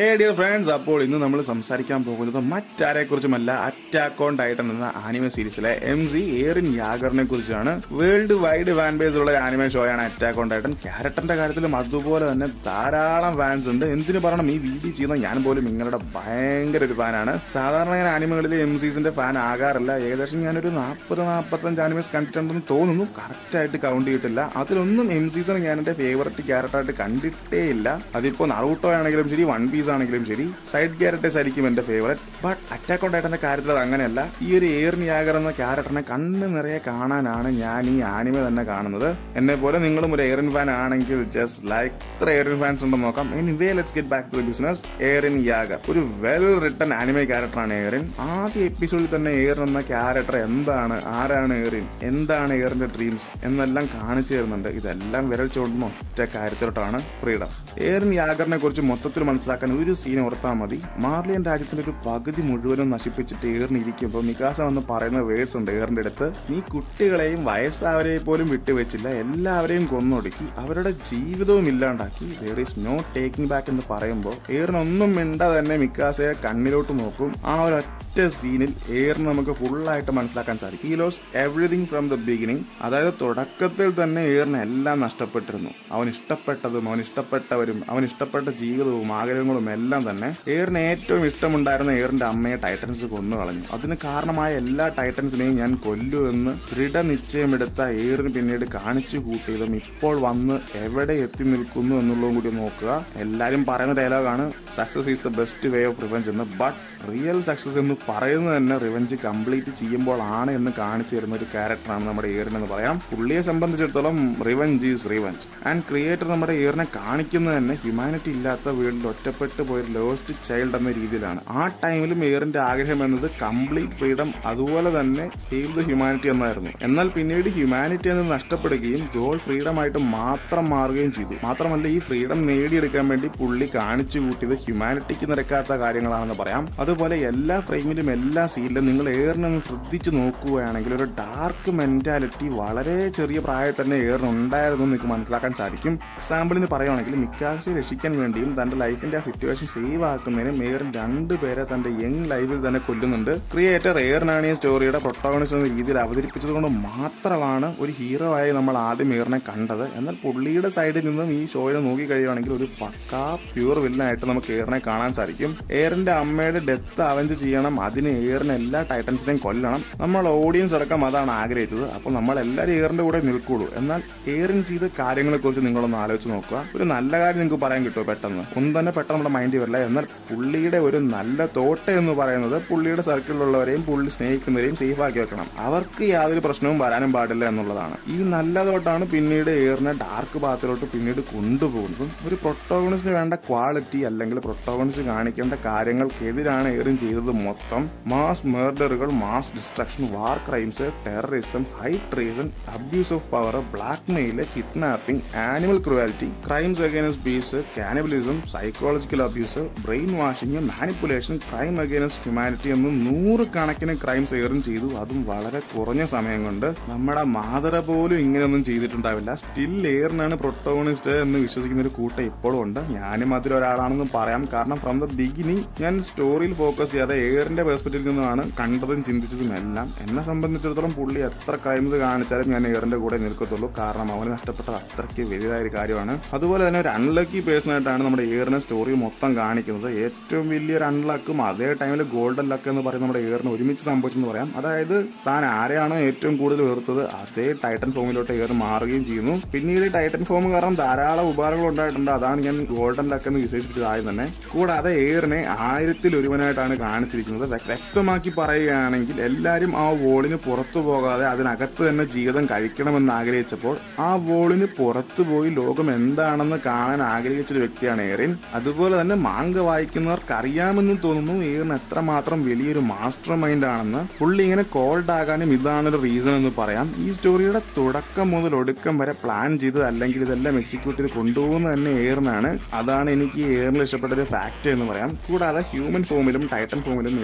ഹേ dear friends അപ്പോൾ ഇന്ന് നമ്മൾ സംസാരിക്കാൻ പോകുന്നത് മറ്റാരെ കുറിച്ചുമല്ല അറ്റാക്ക് ഓൺ ടൈറ്റൻ എന്ന ആനിമെ സീരീസിലെ എം സി എയറിൻ യാഗറിനെ കുറിച്ചാണ് വേൾഡ് വൈഡ് ഫാൻ ബേസ് ഉള്ള ആനിമെ ഷോയാണ് അറ്റാക്ക് ഓൺ ടൈറ്റൻ ക്യാരക്ടറിന്റെ കാര്യത്തിലും അതുപോലെ തന്നെ ധാരാളം ഫാൻസ് ഉണ്ട് എന്തിനു പറയണം ഈ വീഡിയോ ചെയ്യുന്ന ഞാൻ പോലും നിങ്ങളുടെ ഭയങ്കര ഒരു ഫാനാണ് സാധാരണ ഞാൻ ആനിമകളിൽ എം സീസിന്റെ ഫാൻ ആകാറില്ല ഏകദേശം ഞാനൊരു നാൽപ്പത് നാൽപ്പത്തഞ്ച് ആനിമേസ് കണ്ടിട്ടുണ്ടെന്ന് തോന്നുന്നു കറക്റ്റ് ആയിട്ട് കൗണ്ട് ചെയ്തിട്ടില്ല അതിലൊന്നും എം സീസൺ ഞാൻ എന്റെ ഫേവററ്റ് ക്യാരക്ടറായിട്ട് കണ്ടിട്ടേ ഇല്ല അതിപ്പോ നറൂട്ടോ ആണെങ്കിലും ശരി വൺ പീസ് ആണെങ്കിലും ശരി സൈഡ് ക്യാരക്ടേഴ്സ് ആയിരിക്കും എന്റെ ഫേവററ്റ് ബട്ട് അറ്റാക്ക് ഓൺ ടൈറ്റന്റെ കാര്യത്തിൽ അത് അങ്ങനെയല്ല ഈ ഒരു എയർ യാഗർ എന്ന ക്യാരക്ടറിനെ കണ്ണ് നിറയെ കാണാനാണ് ഞാൻ ഈ ആനിമെ തന്നെ കാണുന്നത് എന്നെ പോലെ നിങ്ങളും ഒരു എയറിൻ ഫാൻ ആണെങ്കിൽ ജസ്റ്റ് ലൈക്ക് എത്ര എയറിൻ ഫാൻസ് ഉണ്ടെന്ന് നോക്കാം anyway let's get back to the business Eren Yeager ഒരു വെൽ റിട്ടൺ ആനിമെ ക്യാരക്ടറാണ് എയറിൻ ആദ്യ എപ്പിസോഡിൽ തന്നെ എയറിൻ എന്ന ക്യാരക്ടർ എന്താണ് ആരാണ് എയറിൻ എന്താണ് എയറിന്റെ ഡ്രീംസ് എന്നെല്ലാം കാണിച്ചു തരുന്നുണ്ട് ഇതെല്ലാം വിരൽ ചൂണ്ടുന്ന ഒറ്റ കാര്യത്തിലോട്ടാണ് ഫ്രീഡം എയറിൻ യാഗറിനെ കുറിച്ച് മൊത്തത്തിൽ മനസ്സിലാക്കാൻ ഒരു സീൻ ഓർത്താൽ മതി മാർലിയൻ രാജ്യത്തിന്റെ ഒരു പകുതി മുഴുവനും നശിപ്പിച്ചിട്ട് ഏറിന് ഇരിക്കുമ്പോൾ മികാസ എന്ന് പറയുന്ന വേർഡ്സ് ഉണ്ട് ഏറിന്റെ അടുത്ത് നീ കുട്ടികളെയും വയസ്സാവരെയും പോലും വിട്ടുവെച്ചില്ല എല്ലാവരെയും കൊന്നൊടുക്കി അവരുടെ ജീവിതവും ഇല്ലാണ്ടാക്കി there is no taking back എന്ന് പറയുമ്പോൾ ഏറിനൊന്നും മിണ്ടാതെ തന്നെ മിക്കാസയെ കണ്ണിലോട്ട് നോക്കും ആ ഒരു ഒറ്റ സീനിൽ ഏറിന് നമുക്ക് ഫുള്ളായിട്ട് മനസ്സിലാക്കാൻ സാധിക്കും ഈ lose everything from the beginning അതായത് തുടക്കത്തിൽ തന്നെ ഏറിന് എല്ലാം നഷ്ടപ്പെട്ടിരുന്നു അവൻ ഇഷ്ടപ്പെട്ടതും അവൻ ഇഷ്ടപ്പെട്ടവരും അവൻ ഇഷ്ടപ്പെട്ട ജീവിതവും ആഗ്രഹങ്ങളും എല്ലാം തന്നെ ഏറിന് ഏറ്റവും ഇഷ്ടമുണ്ടായിരുന്ന ഏറിന്റെ അമ്മയെ ടൈറ്റൻസ് കൊന്നു കളഞ്ഞു അതിന് കാരണമായ എല്ലാ ടൈറ്റൻസിനെയും ഞാൻ കൊല്ലുമെന്ന് ദൃഢനിശ്ചയമെടുത്ത ഏറിന് പിന്നീട് കാണിച്ചു കൂട്ടിയതും ഇപ്പോൾ വന്ന് എവിടെ എത്തി നിൽക്കുന്നു എന്നുള്ളതും കൂടി നോക്കുക എല്ലാരും പറയുന്ന ഡയലോഗാണ് success is the best way of revenge എന്ന് ബട്ട് റിയൽ സക്സസ് എന്ന് പറയുന്നത് തന്നെ റിവഞ്ച് കംപ്ലീറ്റ് ചെയ്യുമ്പോൾ ആണ് എന്ന് കാണിച്ചു തരുന്ന ഒരു ക്യാരക്ടറാണ് നമ്മുടെ ഏറിൻ എന്ന് പറയാം പുള്ളിയെ സംബന്ധിച്ചിടത്തോളം revenge is revenge and creator നമ്മുടെ ഏറിനെ കാണിക്കുന്നത് തന്നെ ഹ്യൂമാനിറ്റി ഇല്ലാത്ത വീട്ടിൽ ഒറ്റപ്പെട്ടു പോയ ലോസ്റ്റ് ചൈൽഡ് എന്ന രീതിയിലാണ് ആ ടൈമിലും എയറിന്റെ ആഗ്രഹം എന്നത് കംപ്ലീറ്റ് ഫ്രീഡം അതുപോലെ തന്നെ സേവ് ദ ഹ്യൂമാനിറ്റി എന്നായിരുന്നു എന്നാൽ പിന്നീട് ഹ്യൂമാനിറ്റി എന്നത് നഷ്ടപ്പെടുകയും ഗോൾ ഫ്രീഡം ആയിട്ട് മാത്രം മാറുകയും ചെയ്തു മാത്രമല്ല ഈ ഫ്രീഡം നേടിയെടുക്കാൻ വേണ്ടി പുള്ളി കാണിച്ചു കൂട്ടിയത് ഹ്യൂമാനിറ്റിക്ക് നിരക്കാത്ത കാര്യങ്ങളാണെന്ന് പറയാം അതുപോലെ എല്ലാ ഫ്രെയിമിലും എല്ലാ സീനിലും നിങ്ങൾ ഏറിനൊന്ന് ശ്രദ്ധിച്ചു നോക്കുകയാണെങ്കിൽ ഒരു ഡാർക്ക് മെന്റാലിറ്റി വളരെ ചെറിയ പ്രായത്തിൽ തന്നെ ഏറിന് ഉണ്ടായിരുന്നു എന്ന് നിങ്ങൾക്ക് മനസ്സിലാക്കാൻ സാധിക്കും എക്സാമ്പിളിന് പറയുകയാണെങ്കിൽ മിക്കാസെ രക്ഷിക്കാൻ വേണ്ടിയും തന്റെ ലൈഫിന്റെ ആ സിറ്റുവേഷൻ സേവ് ആക്കുന്നതിനും ഏറിൻ രണ്ടുപേരെ തന്റെ യങ് ലൈഫിൽ തന്നെ കൊല്ലുന്നുണ്ട് ക്രിയേറ്റർ ഏറിനാണ് ഈ സ്റ്റോറിയുടെ പ്രൊട്ടോണിസ്റ്റ് എന്ന രീതിയിൽ അവതരിപ്പിച്ചത് കൊണ്ട് മാത്രമാണ് ഒരു ഹീറോ ആയി നമ്മൾ ആദ്യം ഏറിനെ കണ്ടത് എന്നാൽ പുള്ളിയുടെ സൈഡിൽ നിന്നും ഈ ഷോയെ നോക്കി കഴിയുകയാണെങ്കിൽ ഒരു പക്കാ പ്യൂർ വില്ലനായിട്ട് നമുക്ക് ഏറിനെ കാണാൻ സാധിക്കും എയറിന്റെ അമ്മയുടെ ഡെത്ത് അവഞ്ച് ചെയ്യണം അതിന് എയറിന് എല്ലാ ടൈറ്റൻസിനെയും കൊല്ലണം നമ്മൾ ഓഡിയൻസ് അടക്കം അതാണ് ആഗ്രഹിച്ചത് അപ്പോൾ നമ്മൾ എല്ലാവരും എയറിന്റെ കൂടെ നിൽക്കുള്ളൂ എന്നാൽ എയറിൻ ചെയ്ത കാര്യങ്ങളെ കുറിച്ച് നിങ്ങളൊന്ന് ആലോചിച്ച് നോക്കുക ഒരു നല്ല കാര്യം നിങ്ങൾക്ക് പറയാൻ കിട്ടുമോ പെട്ടെന്ന് ഒന്നും തന്നെ പെട്ടെന്ന് നമ്മുടെ മൈൻഡിൽ വരില്ല എന്നാൽ പുള്ളിയുടെ ഒരു നല്ല തോട്ട് എന്ന് പറയുന്നത് പുള്ളിയുടെ സർക്കിളിലുള്ളവരെയും പുള്ളി സ്നേഹിക്കുന്നവരെയും സേഫ് ആക്കി വെക്കണം അവർക്ക് യാതൊരു പ്രശ്നവും വരാനും പാടില്ല എന്നുള്ളതാണ് ഈ നല്ല തോട്ടാണ് പിന്നീട് എയറിനെ ഡാർക്ക് പാത്തിലോട്ട് പിന്നീട് കൊണ്ടുപോകുന്നത് ഒരു പ്രൊട്ടോഗണിസ്റ്റിന് വേണ്ട ക്വാളിറ്റി അല്ലെങ്കിൽ പ്രൊട്ടോഗണിസ്റ്റ് കാണിക്കേണ്ട കാര്യങ്ങൾക്കെതിരാണ് എയറിൻ ചെയ്തത് മൊത്തം മാസ് മേർഡറുകൾ mass destruction war crimes terrorism high treason abuse of power blackmail kidnapping animal cruelty crimes against peace cannibalism psychological abuse brainwashing manipulation crime against humanity എന്ന് നൂറ് കണക്കിന് ക്രൈംസ് എയറും ചെയ്തു അതും വളരെ കുറഞ്ഞ സമയം കൊണ്ട് നമ്മുടെ മാതറ പോലും ഇങ്ങനെയൊന്നും ചെയ്തിട്ടുണ്ടാവില്ല സ്റ്റിൽ എയറിനാണ് പ്രൊട്ടോണിസ്റ്റ് എന്ന് വിശ്വസിക്കുന്ന ഒരു കൂട്ടം ഇപ്പോഴും ഉണ്ട് ഞാനും അതിൽ ഒരാളാണെന്ന് പറയാം കാരണം ഫ്രം ദ ബിഗിനിങ് ഞാൻ സ്റ്റോറിയിൽ ഫോക്കസ് ചെയ്യാതെ എയറിന്റെ പെർസ്പെക്റ്റീവിൽ നിന്നാണ് കണ്ടതും ചിന്തിച്ചതും എല്ലാം എന്നെ സംബന്ധിച്ചിടത്തോളം പുള്ളി എത്ര ക്രൈംസ് കാണിച്ചാലും ഞാൻ എയറിന്റെ കൂടെ നിൽക്കത്തുള്ളൂ കാരണം അവന് നഷ്ടപ്പെട്ടത് അത്രയ്ക്ക് വലുതായ ഒരു കാര്യമാണ് അതുപോലെ തന്നെ ഒരു അൺലക്കി പേഴ്സൺ ആയിട്ടാണ് നമ്മുടെ എയറിനെ സ്റ്റോറി മൊത്തം കാണിക്കുന്നത് ഏറ്റവും വലിയൊരു അൺലക്കും അതേ ടൈമിൽ ഗോൾഡൻ ലക്ക് എന്ന് പറയുന്ന നമ്മുടെ എയറിന് ഒരുമിച്ച് സംഭവിച്ചെന്ന് പറയാം അതായത് താൻ ആരെയാണോ ഏറ്റവും കൂടുതൽ വെറുത്തത് അതേ ടൈറ്റൻ ഫോമിലോട്ട് എയർ മാറുകയും ചെയ്യുന്നു പിന്നീട് ടൈറ്റൻ ഫോം കാരണം ധാരാളം ഉപകാരങ്ങൾ ഉണ്ടായിട്ടുണ്ട് അതാണ് ഞാൻ ഗോൾഡൻ ലക്ക് എന്ന് വിശേഷിപ്പിച്ചത് ആദ്യം തന്നെ കൂടാതെ എയറിനെ ആയിരത്തിൽ ഒരുവനായിട്ടാണ് കാണിച്ചിരിക്കുന്നത് വ്യ- വ്യക്തമാക്കി പറയുകയാണെങ്കിൽ എല്ലാവരും ആ വോളിന് പുറത്തു പോകാതെ അതിനകത്ത് തന്നെ ജീവിതം കഴിക്കണമെന്ന് ആഗ്രഹിച്ചപ്പോൾ ആ വോളിന് പുറത്തു പോയി ലോകം എന്താണെന്ന് കാണാൻ ആഗ്രഹിച്ച ഒരു വ്യക്തിയാണ് എയറിൻ അതുപോലെ തന്നെ മാങ്ക വായിക്കുന്നവർക്ക് അറിയാമെന്ന് തോന്നുന്നു എയറിന് എത്രമാത്രം വലിയൊരു മാസ്റ്റർ മൈൻഡ് ആണെന്ന് പുള്ളി ഇങ്ങനെ കോൾഡ് ആകാനും ഇതാണൊരു റീസൺ എന്ന് പറയാം ഈ സ്റ്റോറിയുടെ തുടക്കം മുതൽ ഒടുക്കം വരെ പ്ലാൻ ചെയ്ത് അല്ലെങ്കിൽ ഇതെല്ലാം എക്സിക്യൂട്ട് ചെയ്ത് കൊണ്ടുപോകുന്നത് തന്നെ എയറിനാണ് അതാണ് എനിക്ക് എയറിൽ ഇഷ്ടപ്പെട്ട ഒരു ഫാക്ട് എന്ന് പറയാം കൂടാതെ ഹ്യൂമൻ ഫോമിലും ടൈറ്റൻ ഫോമിലും എയർ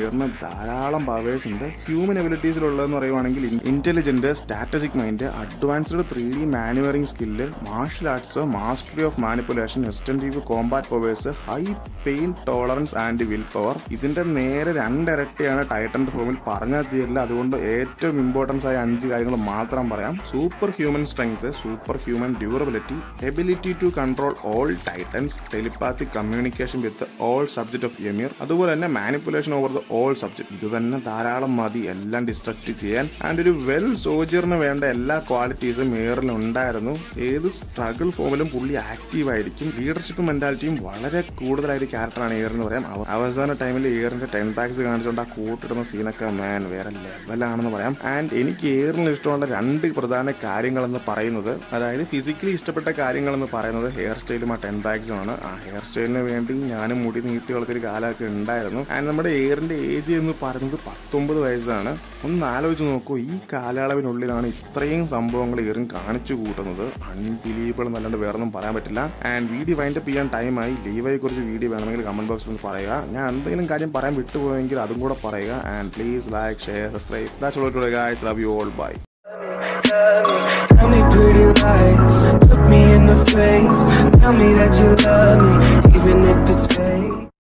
എയറിന് ധാരാളം പവേഴ്സ് ഉണ്ട് ഹ്യൂമൻ എബിലിറ്റീസിലുള്ളതെന്ന് പറയുവാണെങ്കിൽ intelligent strategic mind advanced three D manoeuvring skill martial arts mastery of manipulation extensive combat powers high pain tolerance and will power ഇതിന്റെ നേരെ രണ്ടിരട്ടിയാണ് ടൈറ്റന്റെ ഫോമിൽ പറഞ്ഞാൽ തീരില്ല അതുകൊണ്ട് ഏറ്റവും ഇമ്പോർട്ടൻസ് ആയ അഞ്ച് കാര്യങ്ങൾ മാത്രം പറയാം super human strength super human durability ability to control all titans telepathic communication with all subject of Ymir അതുപോലെ തന്നെ manipulation over the all subject ഇത് തന്നെ ധാരാളം മതി എല്ലാം ഡിസ്ട്രക്ട് ചെയ്യാൻ ആൻഡ് ഒരു വെൽ സോജിയറിന് വേണ്ട എല്ലാ ക്വാളിറ്റീസും എയറിൽ ഉണ്ടായിരുന്നു ഏത് സ്ട്രഗിൾ ഫോമിലും പുള്ളി ആക്റ്റീവ് ആയിരിക്കും ലീഡർഷിപ്പ് മെന്റാലിറ്റിയും വളരെ കൂടുതലായ ഒരു ക്യാരക്ടറാണ് എയർ എന്ന് പറയാം അവ- അവസാന ടൈമിൽ എയറിന്റെ ടെൻ പാക്സ് കാണിച്ചുകൊണ്ട് ആ കൂട്ടിടുന്ന സീനൊക്കെ മാൻ വേറെ ലെവലാണെന്ന് പറയാം ആൻഡ് എനിക്ക് എയറിന് ഇഷ്ടമുള്ള രണ്ട് പ്രധാന കാര്യങ്ങൾ എന്ന് പറയുന്നത് അതായത് ഫിസിക്കലി ഇഷ്ടപ്പെട്ട കാര്യങ്ങൾ എന്ന് പറയുന്നത് ഹെയർ സ്റ്റൈലും ആ ടെൻ പാക്സും ആണ് ആ ഹെയർ സ്റ്റൈലിന് വേണ്ടി ഞാനും മുടി നീട്ടി വളർത്തിയൊരു കാലമൊക്കെ ഉണ്ടായിരുന്നു ആൻഡ് നമ്മുടെ എയറിന്റെ ഏജ് എന്ന് പറയുന്നത് പത്തൊമ്പത് വയസ്സാണ് ഒന്ന് ആലോചിച്ച് നോക്കൂ ഈ കാലയളവിനുള്ളിലാണ് ഇത്രയും സംഭവങ്ങൾ എയറും കാണിച്ചു കൂട്ടുന്നത് അൺബിലീവബിൾ എന്നല്ലാണ്ട് വേറെ ഒന്നും പറയാൻ പറ്റില്ല ആൻഡ് വീഡിയോ വൈൻഡപ്പ് ചെയ്യാൻ ടൈമായി ലീവയെ കുറിച്ച് വീഡിയോ വേണമെങ്കിൽ കമന്റ് ബോക്സിൽ ഒന്ന് പറയുക ഞാൻ എന്തെങ്കിലും കാര്യം പറയാൻ വിട്ടുപോയെങ്കിൽ അതും കൂടെ പറയുക and please like share subscribe that's all today guys love you all bye Tell me pretty lies, look me in the face. Tell me that you love me, even if it's fake.